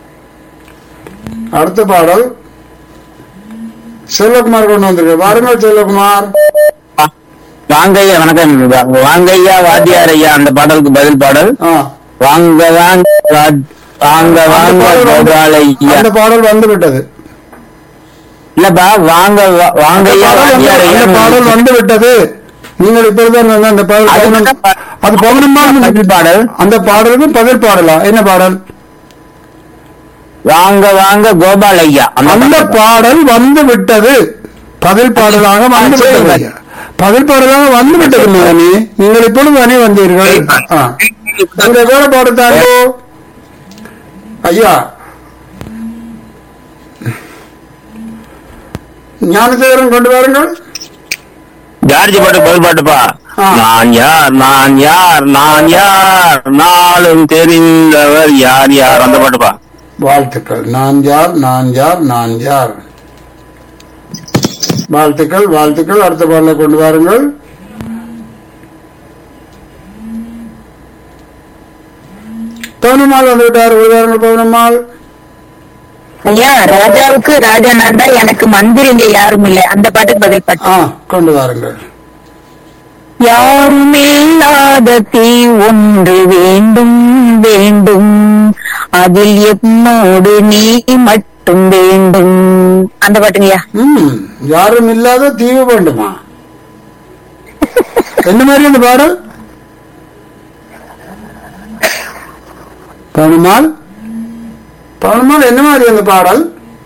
அடுத்த பாடல் செல்வகுமார் கொண்டு வந்திருக்க வாருங்கள் செல்வகுமார் வாங்கையா வணக்கம் வாங்கையா வாத்தியார் ஐயா அந்த பாடலுக்கு பதில் பாடல் ஆ வாங்க வாங்க ராஜ்- வாங்க அந்த வாங்க பாடல் வந்து- கோபாலையா அந்த பாடல் வந்து விட்டது இல்லப்பா வாங்க வா- அந்த வாங்கையா பாடல் வந்து- வாத்தியார் ஐயா அந்த பாடல் வந்து விட்டது நீங்கள் இப்படிதான் வந்து அந்த பாடல் அது பௌர்ணம்- என்ன பா- அது பௌர்ணமால் பதில் பாடல் அந்த பாடலுக்கு பதில் பாடலா என்ன பாடல் வாங்க வாங்க கோபால் ஐயா அந்த அந்த பாடல். பாடல் வந்து விட்டது பதில் பாடலாக வந்து ஆ, சரி, விட்டது சரி. ஐயா. பதில் பாடலாக வந்து விட்டது மகனே நீங்கள் இப்பொழுது அணி வந்தீர்கள் ஆ. உங்களுடைய வேலை பாடத்தாரோ ஐயா ஞானசேகரன் கொண்டு வாருங்கள் ஜார்ஜ் பாட்டு பதில் பாட்டுப்பா ஆ. நான் யார் நான் யார் நான் யார் நாளும் தெரிந்தவர் யார் யார் அந்த பாட்டுப்பா வாழ்த்துக்கள் நான் யார் நான் யார் நான் யார் வாழ்த்துக்கள் வாழ்த்துக்கள் அடுத்த பாடலை கொண்டு வாருங்கள் பவுனம்மாள் வந்து விட்டார் ஒரு வாருங்கள் பவுனம்மாள் ஐயா ராஜாவுக்கு ராஜா நான் தான் எனக்கு மந்திரிங்க யாரும் இல்லை அந்த பாட்டுக்கு பதில் பாட்டு ஆ கொண்டு வாருங்கள் யாருமில்லாத தீ ஒன்று வேண்டும் வேண்டும் அதில் என்னோடு நீ மட்டும் வேண்டும் அந்த பாட்டுங்கய்யா ம் யாரும் இல்லாத தீவு வேண்டுமா என்ன மாதிரி அந்த பாடல் பவுனம்மாள் பவுனம்மாள் என்ன மாதிரி அந்த பாடல்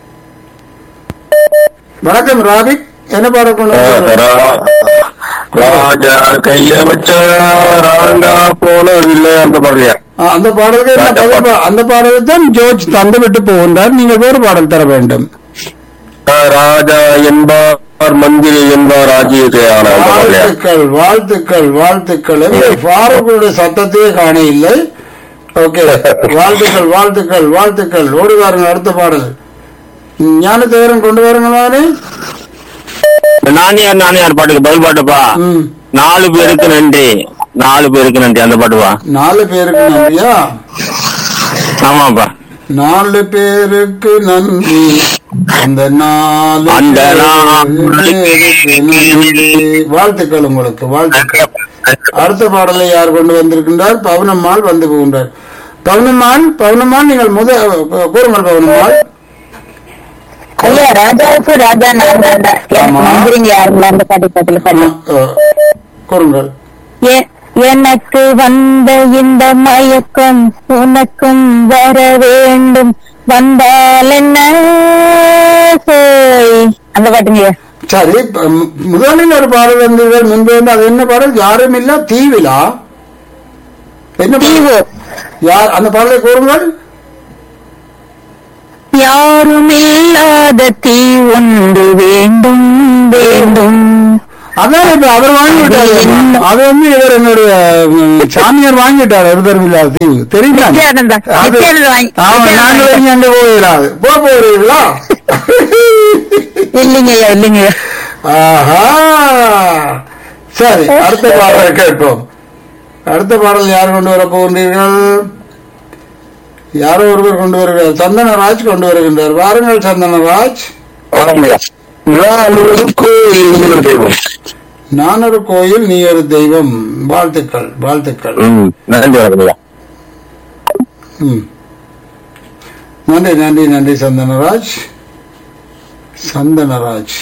வணக்கம் ராபிக் என்ன பாடல் கொண்டு வந்தீர்கள்? ராஜா கைய வச்ச ராண்டா போனதில்லை அந்த பாடலையா ஆ, அந்த பாடலுக்கு என்ன பதில் பா- அந்த பாடலுக்கு தான் ஜோர்ஜ் தந்து விட்டு போகின்றார் நீங்கள் வேறு பாடல் தர வேண்டும் ராஜா என்பார் மந்திரி என்பார் ராஜ்யத்தை ஆன அந்த பாடலையா வாழ்த்துக்கள் வாழ்த்துக்கள் வாழ்த்துக்கள் எங்கே ஃபாரூக்குடைய சத்தத்தையே காண இல்லை ஓகே வாழ்த்துக்கள் வாழ்த்துக்கள் வாழ்த்துக்கள் ஓடி வாருங்க அடுத்த பாடல் ஞானத்தேவரன் கொண்டு வாருங்களானே நான் யார் நான் யார் பாட்டுக்கு பதில் பாட்டுப்பா ம் நாலு பேருக்கு நன்றி நாலு பேருக்கு நன்றி அந்த பாட்டுப்பா நாலு பேருக்கு நன்றியா ஆமாப்பா நாலு பேருக்கு நன்றி அந்த நாலு அந்த நாலு பேருக்கு நன்றி வாழ்த்துக்கள் உங்களுக்கு வாழ்த்துக்கள் அடுத்த பாடலை யார் கொண்டு வந்திருக்கின்றார் பவுனம்மாள் வந்து போகின்றார் பவுனம்மாள் பவுனம்மாள் நீங்கள் முத கூறுங்கள் பவுனம்மாள் ஐயா ராஜாவுக்கு ராஜா நான் தான் எனக்கு ஆமா. மந்திரிங்க யாரும் இல்லை அந்த பாட்டுக்கு பதில் பாட்டு அஹ், கூறுங்கள் எ- எனக்கு வந்த இந்த மயக்கம் உனக்கும் வர வேண்டும் வந்தால் என்ன சோய். அந்த பாட்டுங்க சரி ப- மு- முதலில் ஒரு பாடல் வந்தீர்கள் முன்பு வந்து அது என்ன பாடல் யாரும் இல்ல தீவிலா என்ன பாடல்? தீவு யார் அந்த பாடலை கூறுங்கள் யாரும் இல்லாத தீ ஒன்று வேண்டும் வேண்டும் அதான் இப்ப அவர் வாங்கி விட்டாரு அது வந்து இவர் என்னுடைய ம், சாமியார் வாங்கிட்டார் எருதர்மில்லா தீவு தெரியுமா நித்யானந்தா. அது- நித்யானந்தா வாங்கி- ஆமா, நித்யானந்தா நாங்கள் வாங்கி- இங்க அங்க போகிறாது போக போகிறீங்களா இல்லைங்கய்யா இல்லைங்கய்யா ஆஹா சரி அடுத்த பாடலை கேட்போம் அடுத்த பாடல் யார் கொண்டு வர போகின்றீர்கள் யாரோ ஒருவர் கொண்டு வருகிறார் சந்தனராஜ் கொண்டு வருகின்றார் வாருங்கள் சந்தனராஜ் நான் ஒரு கோயில் தெய்வம் நான் ஒரு கோயில் நீ ஒரு தெய்வம் வாழ்த்துக்கள் வாழ்த்துக்கள் ம் நன்றி வணக்கம்யா ம். நன்றி நன்றி நன்றி சந்தனராஜ் சந்தனராஜ்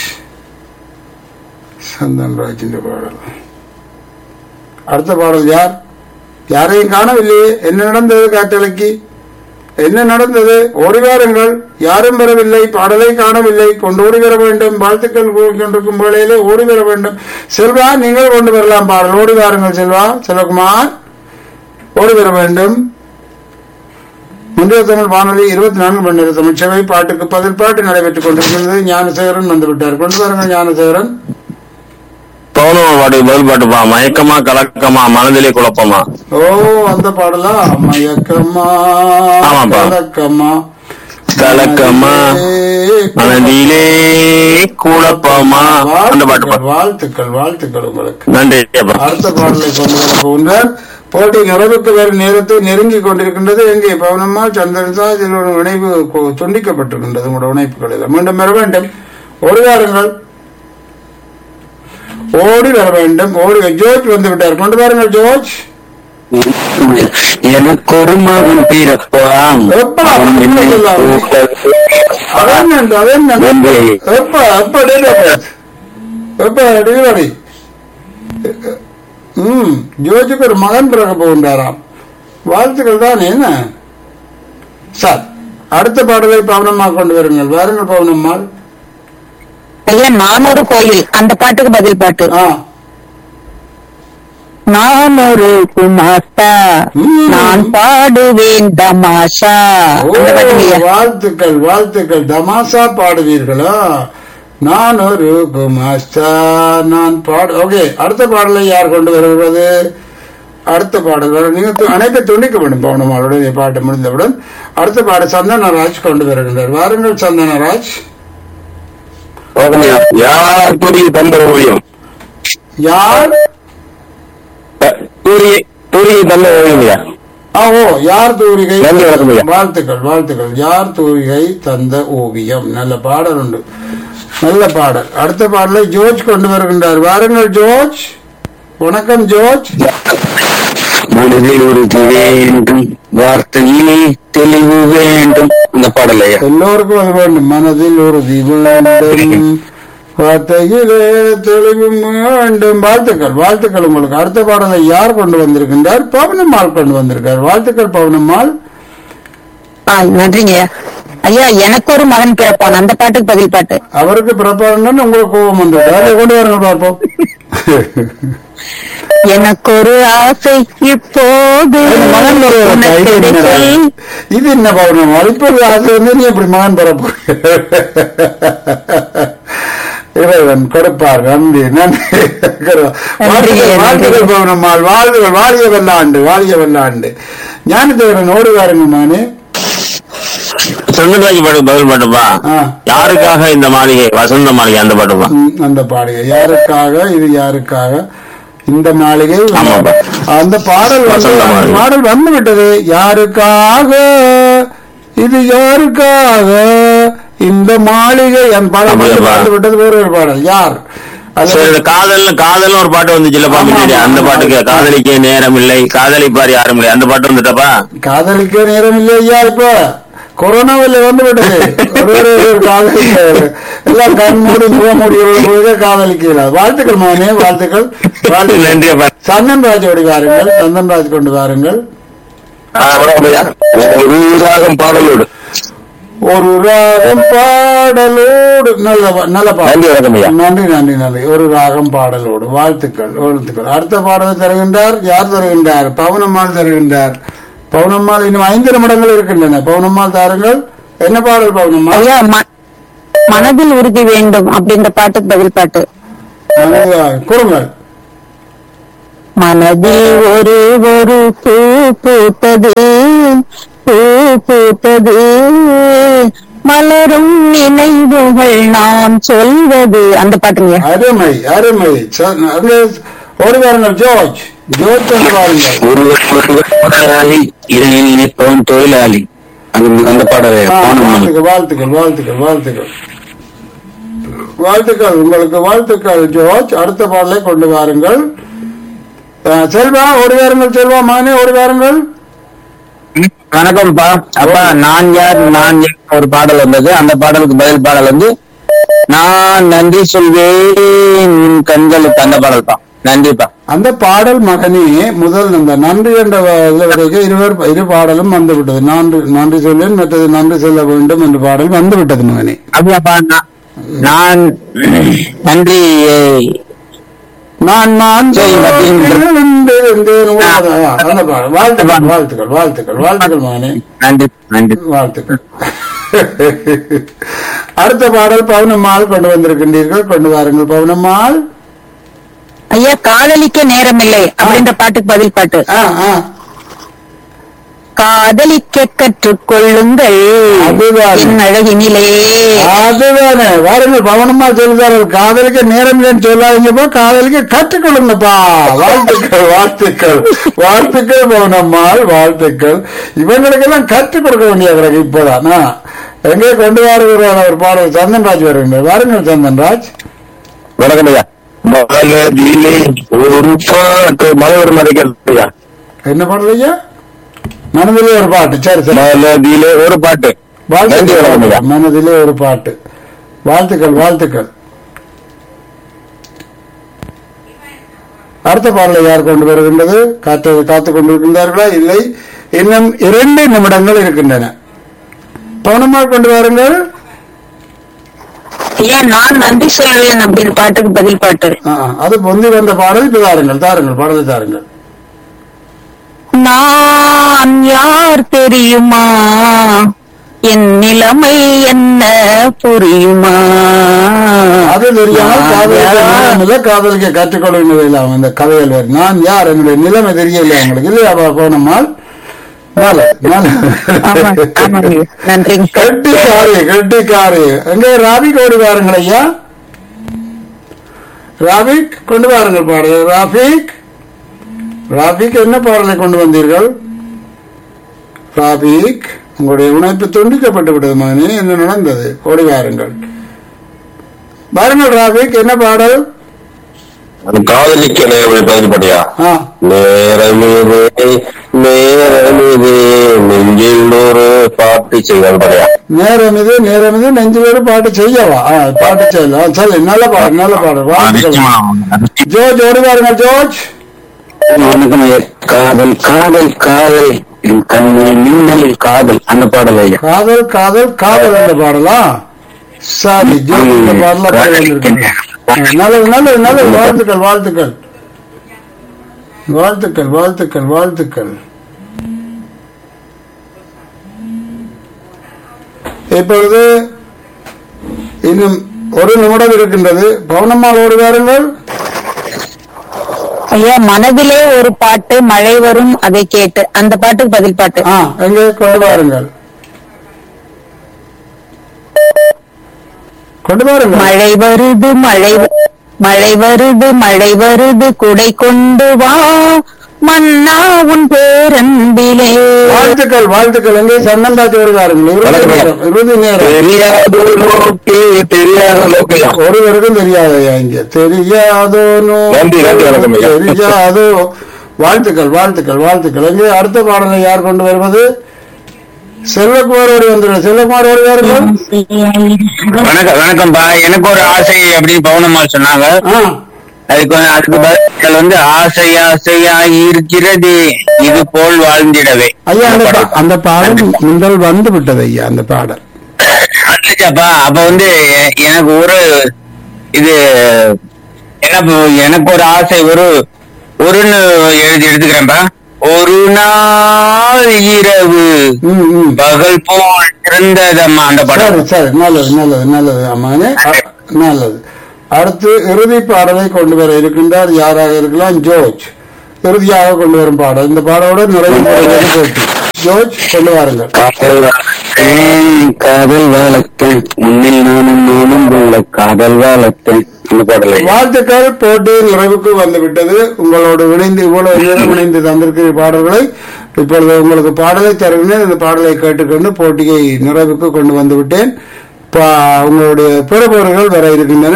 சந்தனராஜ் என்ற பாடல் அடுத்த பாடல் யார் யாரையும் காணவில்லையே என்ன நடந்தது காற்றலைக்கு என்ன நடந்தது ஓடி வாருங்கள் யாரும் வரவில்லை பாடலை காணவில்லை கொண்டு ஓடி வர வேண்டும் வாழ்த்துக்கள் கூறிக் கொண்டிருக்கும் வேளையிலே ஓடி வர வேண்டும் செல்வா நீங்கள் கொண்டு வரலாம் பாடல் ஓடி வாருங்கள் செல்வா செல்வகுமார் ஓடி வர வேண்டும் முந்தைய தமிழ் வானொலி இருபத்தி நான்கு மணி நேர தமிழ் சேவை பாட்டுக்கு பதில் பாட்டு நடைபெற்றுக் கொண்டிருக்கிறது ஞானசேகரன் வந்துவிட்டார் கொண்டு வாருங்கள் ஞானசேகரன் பௌர்ணம பாட்டுக்கு பதில் பாட்டுப்பா மயக்கமா கலக்கமா மனதிலே குழப்பமா ஓ அந்த பாடலா மயக்கமா ஆமாப்பா. கலக்கமா கலக்கமா மனதிலே குழப்பமா அந்த பாட்டுப்பா வாழ்த்துக்கள் வாழ்த்துக்கள் வாழ்த்துக்கள் உங்களுக்கு நன்றி அப்பா அடுத்த பாடலை கொண்டு வர போகின்றார் போட்டி நிறைவுக்கு வரும் நேரத்தை நெருங்கி கொண்டிருக்கின்றது எங்கே பவனம்மா சந்திரசா இதில் ஒரு இணைப்பு கொ- துண்டிக்கப்பட்டிருக்கின்றது உங்களோட இணைப்புகளில் மீண்டும் வர வேண்டும் ஓடி வாருங்கள் ஓடி வர வேண்டும் ஓடி வ- ஜோர்ஜ் வந்து விட்டார் கொண்டு வாருங்கள் ஜோர்ஜ் எனக்கு ஒரு மகன் பிறப்பான் எப்பா, என்ன சொல்லலாம்? அதான் நன்று, அதான் நன்று. நன்றி. எப்ப எப்ப date of birth? எப்ப டெலிவரி ம் ஜோஜுக்கு ஒரு மகன் பிறக்க போகின்றாராம் வாழ்த்துக்கள் தான் என்ன சார் அடுத்த பாடலை பவனம்மா கொண்டு வருங்கள் வாருங்கள் பவனம்மாள் ஐயா நான் ஒரு கோயில் அந்த பாட்டுக்கு பதில் பாட்டு ஆ நான் ஒரு குமாஸ்தா ம். நான் பாடுவேன் தமாஷா ஓ, அந்த பாட்டுங்கய்யா வாழ்த்துக்கள் வாழ்த்துக்கள் தமாசா பாடுவீர்களா நான் ஒரு குமாஸ்தா நான் பாடு ஓகே அடுத்த பாடலை யார் கொண்டு வருகிறது அடுத்த பாடல் வர- நீங்க து- அனைத்தை துண்டிக்க வேண்டும் பவனமாளுடைய பாட்டு முடிந்தவுடன் அடுத்த பாடு சந்தனராஜ் கொண்டு வருகின்றார் வாருங்கள் சந்தனராஜ் யார் புதிய தந்த ஓவியம் யார் தூரிய தூரிய தந்த ஓவியம்யா ஆ, ஓ யார் தூரிகை நன்றி, வணக்கம் ஐயா. வாழ்த்துக்கள் வாழ்த்துக்கள் யார் தூரிகை தந்த ஓவியம் நல்ல பாடல் உண்டு நல்ல பாடல் அடுத்த பாடலை ஜோர்ஜ் கொண்டு வருகின்றார் வாருங்கள் ஜோர்ஜ் வணக்கம் ஜோர்ஜ் மனதில் உறுதி வேண்டும் வார்த்தையிலே தெளிவு வேண்டும் இந்த பாடலையா எல்லோருக்கும் அது வேண்டும் மனதில் உறுதி வேண்டும் வார்த்தையிலே தெளிவு வேண்டும் வாழ்த்துக்கள் வாழ்த்துக்கள் உங்களுக்கு அடுத்த பாடலை யார் கொண்டு வந்திருக்கின்றார் பவனம்மாள் கொண்டு வந்திருக்கார் வாழ்த்துக்கள் பவனம்மாள் ஆ, நன்றிங்கய்யா ஐயா எனக்கு ஒரு மகன் பிறப்பான் அந்த பாட்டுக்கு பதில் பாட்டு அவருக்கு பிறப்பாருன்னு உங்களுக்கு கோபம் வந்து வேலையை கொண்டு வரங்க பார்ப்போம் எனக்கு ஒரு ஆசை இப்போது மகன் பெற ஒரு உனக்கு idea என்னடா? கிடைக்கும். இது என்ன பௌர்ணம் இப்போ ஒரு ஆசை வந்து நீ எப்படி மகன் பிறப்பு இறைவன் கொடுப்பார் நன்றி நன்றி வாழ்த்துக்கள், வாழ்த்துக்கள் பௌர்ணம்மாள் வாழ்த்துகள் வாழிய வெள்ளாண்டு வாழிய வெள்ளாண்டு ஞானதேவரன் ஓடி வாருங்க மானே சந்திரராஜ் பாட்டுக்கு பதில் பாட்டுப்பா ஆ. யாருக்காக இந்த மாளிகை வசந்த மாளிகை அந்த பாட்டுப்பா ம், அந்த பாடுகை யாருக்காக இது யாருக்காக இந்த மாளிகை ஆமாப்பா. அந்த பாடல் வந்து வசந்த அந்த மாளிகை. பாடல் வந்து விட்டது யாருக்காக இது யாருக்காக இந்த மாளிகை அந்த பாடல் வந்து அப்படியாப்பா. வந்து விட்டது வேற ஒரு பாடல் யார் அது சரி இந்த காதல் காதல்னு ஒரு பாட்டு வந்துச்சுல்லப்பா ஆமா, முன்னாடி ஆமா, அந்த ஆமா. பாட்டுக்கு காதலிக்க நேரம் இல்லை காதலிப்பார் யாரும் இல்லை அந்த பாட்டு வந்துட்டப்பா காதலிக்க நேரம் இல்லையா இப்ப கொரோனாவில் வந்து விட்டது ஒரு ஒரு ஒரு காதலிக்க எல்லாம் கண் மூடி முக மூடி போய் காதலிக்கல வாழ்த்துக்கள் மகனே வாழ்த்துக்கள் வாழ்த்துக்கள் நன்றி அப்பா சந்தன் ராஜ் ஓடி வாருங்கள் சந்தன் ராஜ் கொண்டு வாருங்கள் ஒரு ராகம் பாடலோடு ஒரு ராகம் பாடலோடு நல்ல பா- நல்ல நன்றி, வணக்கம் ஐயா. பாடல் நன்றி நன்றி நன்றி ஒரு ராகம் பாடலோடு வாழ்த்துக்கள் வாழ்த்துக்கள் அடுத்த பாடலை தருகின்றார் யார் தருகின்றார் பவுனம்மாள் தருகின்றார் பவுனம்மாள் இன்னும் ஐந்து நிமிடங்கள் இருக்கின்றன பவுனம்மாள் தாருங்கள் என்ன பாடல் பவுனம்மாள் ஐயா ம- மனதில் உறுதி வேண்டும் அப்படின்ற பாட்டுக்கு பதில் பாட்டு கூறுங்கள் மனதில் ஒரு ஒரு பூ பூத்தது பூ பூத்தது மலரும் நினைவுகள் நாம் சொல்வது அந்த பாட்டுங்க அருமை அருமை ச- அங்கே ஓடி வாருங்கள் ஜோர்ஜ் ஜோர்ஜ் வந்து வாருங்கள் ஒருவர் ஒருவர் முதலாளி இதை நினைப்பவன் தொழிலாளி அந்த அந்த பாடலை ஆ, போன வாழ்த்துக்கள் வாழ்த்துக்கள் வாழ்த்துக்கள் வாழ்த்துக்கள் வாழ்த்துக்கள் உங்களுக்கு வாழ்த்துக்கள் ஜோர்ஜ் அடுத்த பாடலை கொண்டு வாருங்கள் ஆ, செல்வா ஓடி வாருங்கள் செல்வா மகனே ஓடி வாருங்கள் வணக்கம்ப்பா அப்பா நான் யார் நான் யார் ஒரு பாடல் வந்தது அந்த பாடலுக்கு பதில் பாடல் வந்து நான் நன்றி சொல்வேன் உன் கண்களுக்கு அந்த பாடல்ப்பா நன்றிப்பா அந்த பாடல் மகனே முதல் இந்த நன்றி என்ற வ- இதுல வரைக்கும் இருவர் இரு பாடலும் வந்து விட்டது நன்றி நன்றி சொல்லேன் மற்றது நன்றி சொல்ல வேண்டும் என்ற பாடல் வந்து விட்டது மகனே அப்படியாப்பா நான் நான் நன்றி நான் நான் சரி, மத்தியில் எழுந்தேன், எழுந்தேன், உணர்ந்தேன். அந்த பாடல். வாழ்த்துக்கள் வாழ்த்துக்கள் வாழ்த்துக்கள் வாழ்த்துக்கள் மகனே நன்றி நன்றி வாழ்த்துக்கள் அடுத்த பாடல் பவுனம்மாள் கொண்டு வந்திருக்கின்றீர்கள் கொண்டு வாருங்கள் பவுனம்மாள் ஐயா காதலிக்க நேரமில்லை அப்படின்ற பாட்டுக்கு பதில் பாட்டு ஆ, ஆ. காதலிக்க கற்றுக்கொள்ளுங்கள் அதுதான். என் அழகினிலே அதுதானே வாருங்கள் பவனம்மா சொல்லுதார்கள் காதலிக்க நேரம் இல்லைன்னு சொல்லாதீங்கப்பா காதலிக்க கற்றுக்கொள்ளுங்கப்பா வாழ்த்துக்கள் வாழ்த்துக்கள் வாழ்த்துக்கள் பவனம்மாள் வாழ்த்துக்கள் இவங்களுக்கெல்லாம் கற்றுக் கொடுக்க வேண்டிய பிறகு இப்போதான் ஆ. எங்கே கொண்டு வருகிறார் ஒரு பாடல் சந்தன்ராஜ் வருகின்றார் வாருங்கள் சந்தன்ராஜ் வணக்கம் ஐயா மலதிலே ஒரு பாட்டு மலைவர் மறைக்கிறதுயா என்ன பாடல் ஐயா மனதிலே ஒரு பாட்டு சரி சரி மலதிலே ஒரு பாட்டு நன்றி வணக்கம் ஐயா வாழ்த்துக்கள் மனதிலே ஒரு பாட்டு வாழ்த்துக்கள் வாழ்த்துக்கள் அடுத்த பாடலை யார் கொண்டு வருகின்றது காத்து காத்துக் கொண்டிருக்கின்றார்களா இல்லை இன்னும் இரண்டு நிமிடங்கள் இருக்கின்றன பவுனமாக கொண்டு வாருங்கள் ஐயா நான் நன்றி சொல்வேன் அப்படின்னு பாட்டுக்கு பதில் பாட்டு ஆ, அது பொந்தி வந்த பாடல் இப்ப தாருங்கள் தாருங்கள் பாடலை தாருங்கள் நான் யார் தெரியுமா என் நிலைமை என்ன புரியுமா அது தெரியாமல் நான் காதலிக்க யார்? நேரமில்லை, காதலிக்க கற்றுக்கொள்ள இல்லாம இந்த கதைகள் வேறு நான் யார் என்னுடைய நிலைமை தெரியல உங்களுக்கு இல்லையா போனம்மாள் மேல மேல ஆமா ஆமாங்க நன்றிங்க கெட்டிக்காரி கெட்டிக்காரி எங்க ராபிக் ஓடி வாருங்கள் ஐயா ராபிக் கொண்டு வாருங்கள் பாடல் ராபிக் ராபிக் என்ன பாடலை கொண்டு வந்தீர்கள் ராபிக் உங்களுடைய உணர்வு துண்டிக்கப்பட்டு விட்டது மகனே என்ன நடந்தது ஓடி வாருங்கள் வாருங்கள் ராபிக் என்ன பாடல் காதலிக்க நேரம் பதிவு பண்ணியா ஆ நேரமிது நேரமிது நெஞ்சில் ஒரு பாட்டு செய்வது பண்ணியா நேரம் இது நேரம் இது நெஞ்சு பேரு பாட்டு செய்யவா ஆ, பாட்டு செய்யலாம் சரி நல்ல பாடல் நல்ல பாடல் வாழ்த்துக்கள். ஜோர்ஜ் ஓடி வாருங்கள் ஜோர்ஜ் வணக்கம் ஐயா காதல் காதல் காதல் என் கண்ணில் மின்னலில் காதல் அந்த பாடல் ஐயா காதல் காதல் காதல் என்ற பாடலா சரி ஜோதி இந்த பாடல அப்படியே வந்திருக்குங்க. ஆ, நல்லது நல்லது நல்லது வாழ்த்துக்கள் வாழ்த்துக்கள் வாழ்த்துக்கள் வாழ்த்துக்கள் வாழ்த்துக்கள் இப்பொழுது இன்னும் ஒரு நிமிடம் இருக்கின்றது பவுனம்மாள் ஓடி வாருங்கள் ஐயா மனதிலே ஒரு பாட்டு மழை வரும் அதை கேட்டு அந்த பாட்டுக்கு பதில் பாட்டு ஆ எங்கே கொண்டு வாருங்கள் கொண்டு வாருங்கள் மழை வருது மழை வ- மழை வருது மழை வருது குடை கொண்டு வா மன்னா உன் பேரன்பிலே வாழ்த்துக்கள் வாழ்த்துக்கள் எங்கே சன்னந்தாச்சி வருவாருங்கள் இறுதி வணக்கம் ஐயா. நேரம், இறுதி நேரம் தெரியாத லோக்கே தெரியாத லோக்கையா ஒருவருக்கும் தெரியாதையா இங்க தெரியாதோ நோ நன்றி, நன்றி, வணக்கம் ஐயா. தெரியாதோ வாழ்த்துக்கள் வாழ்த்துக்கள் வாழ்த்துக்கள் எங்கே அடுத்த பாடலை யார் கொண்டு வருவது செல்வகுமார் ஓடி வந்துடுவார் செல்வகுமார் ஓடி வாருங்கள் வணக்கம் வணக்கம்ப்பா எனக்கு ஒரு ஆசை அப்படின்னு பவுனம்மாள் சொன்னாங்க ஆ அதுக்கு வந்து- அதுக்கு பதில் வந்து ஆசை ஆசையா இருக்கிறது இது போல் வாழ்ந்திடவே ஐயா அந்த அந்த பா- பாடல். அந்த பாடல் முதல் வந்து விட்டது ஐயா அந்த பாடல் வந்துச்சப்பா அப்ப வந்து எ- எனக்கு ஒரு இது என்ன ப- எனக்கு ஒரு ஆசை ஒரு ஒருன்னு எழுதி எடுத்துக்கிறேன்ப்பா ஒரு நாள் இரவு ம், ம். பகல் போல் சிறந்ததம்மா அந்த சரி படம் சரி நல்லது நல்லது நல்லது அம்மானே அ- நல்லது அடுத்து இறுதி பாடலை கொண்டு வர இருக்கின்றார் யாராக இருக்கலாம் ஜோர்ஜ் இறுதியாக கொண்டு வரும் பாடல் இந்த பாடலோட நிறைவு பாடல்கள் போட்டி ஜோர்ஜ் கொண்டு வாருங்கள் காதல் வளர்த்தேன் காதல் வளர்த்தேன் முன்னில் நானும் நானும் உள்ள காதல் வளர்த்தேன் அந்த பாடலை வாழ்த்துக்கள் போட்டி நிறைவுக்கு வந்துவிட்டது உங்களோடு இணைந்து இவ்வளவு நேரம் இணைந்து தந்திருக்கிற பாடல்களை இப்பொழுது உங்களுக்கு பாடலை தருகிறேன் இந்த பாடலை கேட்டுக்கொண்டு போட்டியை நிறைவுக்கு கொண்டு வந்து விட்டேன் பா- உங்களுடைய பிறப்பவர்கள் வர இருக்கின்றனர்